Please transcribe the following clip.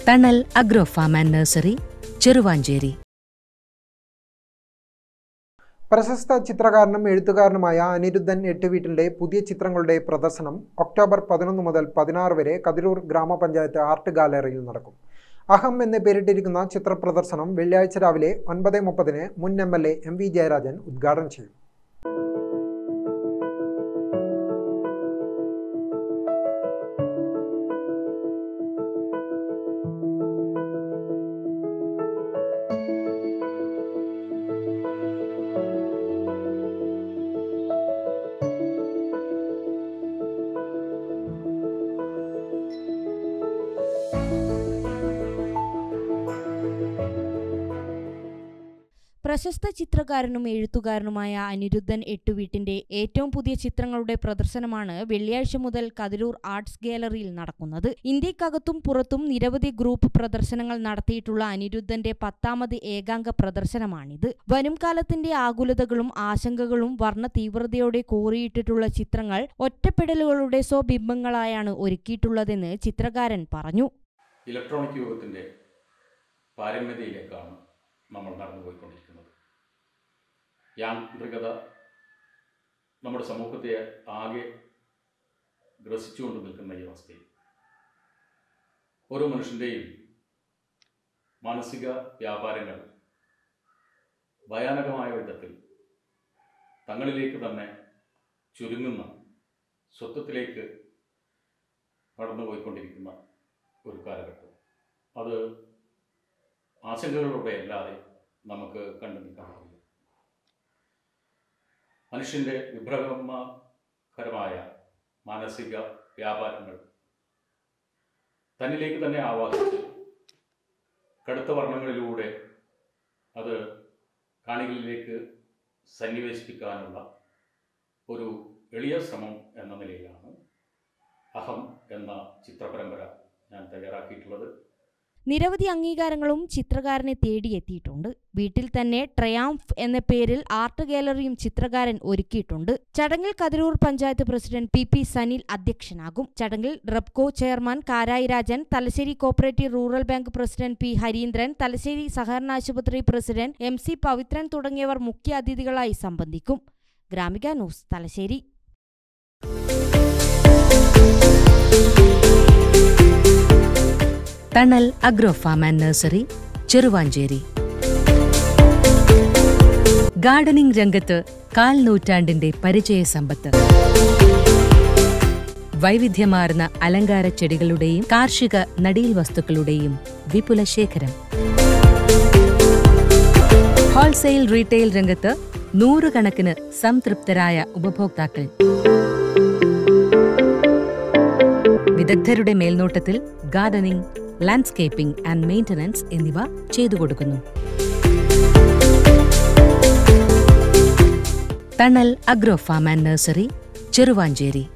തണൽ agro farm and nursery Cheruvancheri പ്രശസ്ത ചിത്രകാരനും എഴുത്തുകാരനുമായ അനിരുദ്ധൻ എട്ടുവീട്ടിൻ്റെ പുതിയ ചിത്രങ്ങളുടെ പ്രദർശനം ഒക്ടോബർ പതിനൊന്ന് മുതൽ പതിനാറ് വരെ കതിരൂർ ഗ്രാമപഞ്ചായത്ത് ആർട്ട് ഗാലറിയിൽ നടക്കും അഹം എന്ന് പേരിട്ടിരിക്കുന്ന ചിത്ര പ്രദർശനം വെള്ളിയാഴ്ച രാവിലെ ഒൻപത് മുപ്പതിന് മുൻ M L A M V Jayarajan ഉദ്ഘാടനം ചെയ്യും പ്രശസ്ത ചിത്രകാരനും എഴുത്തുകാരനുമായ അനിരുദ്ധൻ എട്ടുവീട്ടിന്റെ ഏറ്റവും പുതിയ ചിത്രങ്ങളുടെ പ്രദർശനമാണ് വെള്ളിയാഴ്ച മുതൽ കതിരൂർ ആർട്സ് ഗാലറിയിൽ നടക്കുന്നത് ഇന്ത്യക്കകത്തും പുറത്തും നിരവധി ഗ്രൂപ്പ് പ്രദർശനങ്ങൾ നടത്തിയിട്ടുള്ള അനിരുദ്ധന്റെ പത്താമത് ഏകാംഗ പ്രദർശനമാണിത് വരും കാലത്തിന്റെ ആകുലതകളും ആശങ്കകളും വർണ്ണ തീവ്രതയോടെ കോറിയിട്ടിട്ടുള്ള ചിത്രങ്ങൾ ഒറ്റപ്പെടലുകളുടെ സ്വബിംബങ്ങളായാണ് ഒരുക്കിയിട്ടുള്ളതെന്ന് ചിത്രകാരൻ പറഞ്ഞു ഇലക്ട്രോണിക് യുഗത്തിൻ്റെ പാരമ്യതയിലേക്കാണ് നമ്മൾ നടന്നുപോയിക്കൊണ്ടിരിക്കുന്നത് യാന്ത്രികത നമ്മുടെ സമൂഹത്തെ ആകെ ഗ്രസിച്ചുകൊണ്ട് നിൽക്കുന്ന ഈ അവസ്ഥയിൽ ഓരോ മനുഷ്യൻ്റെയും മാനസിക വ്യാപാരങ്ങൾ ഭയാനകമായ വിധത്തിൽ തങ്ങളിലേക്ക് തന്നെ ചുരുങ്ങുന്ന സ്വത്വത്തിലേക്ക് കടന്നുപോയിക്കൊണ്ടിരിക്കുന്ന ഒരു കാലഘട്ടം അത് ആശങ്കകളോടെ അല്ലാതെ നമുക്ക് കണ്ടു നിൽക്കാൻ കഴിയും മനുഷ്യൻ്റെ വിഭ്രമകരമായ മാനസിക വ്യാപാരങ്ങൾ തന്നിലേക്ക് തന്നെ ആവാഹിച്ച് കടുത്ത വർണ്ണങ്ങളിലൂടെ അത് കാണികളിലേക്ക് സന്നിവേശിപ്പിക്കാനുള്ള ഒരു എളിയ ശ്രമം എന്ന നിലയിലാണ് അഹം എന്ന ചിത്രപരമ്പര ഞാൻ തയ്യാറാക്കിയിട്ടുള്ളത് നിരവധി അംഗീകാരങ്ങളും ചിത്രകാരനെ തേടിയെത്തിയിട്ടുണ്ട് വീട്ടിൽ തന്നെ ട്രയാംഫ് എന്ന പേരിൽ ആർട്ട് ഗാലറിയും ചിത്രകാരൻ ഒരുക്കിയിട്ടുണ്ട് ചടങ്ങിൽ Kathiroor panchayat president P P Sanil അധ്യക്ഷനാകും ചടങ്ങിൽ Rubco chairman Karayi Rajan Thalassery cooperative rural bank president P Harindran Thalassery സഹകരണ ആശുപത്രി പ്രസിഡന്റ് എം സി പവിത്രൻ തുടങ്ങിയവർ മുഖ്യാതിഥികളായി സംബന്ധിക്കും Gramika news Thalassery Thanal agro farm and nursery Cheruvancheri gardening രംഗത്ത് കാൽ നൂറ്റാണ്ടിന്റെ പരിചയ സമ്പത്ത് വൈവിധ്യമാർന്ന അലങ്കാര ചെടികളുടെയും കാർഷിക നടീൽ വസ്തുക്കളുടെയും വിപുല ശേഖരം ഹോൾസെയിൽ റീറ്റെയിൽ രംഗത്ത് നൂറുകണക്കിന് സംതൃപ്തരായ ഉപഭോക്താക്കൾ വിദഗ്ധരുടെ മേൽനോട്ടത്തിൽ ഗാർഡനിംഗ് ലാൻഡ്സ്കേപ്പിംഗ് ആൻഡ് മെയിന്റനൻസ് എന്നിവ ചെയ്തു കൊടുക്കുന്നു Thanal agro farm and nursery Cheruvanchery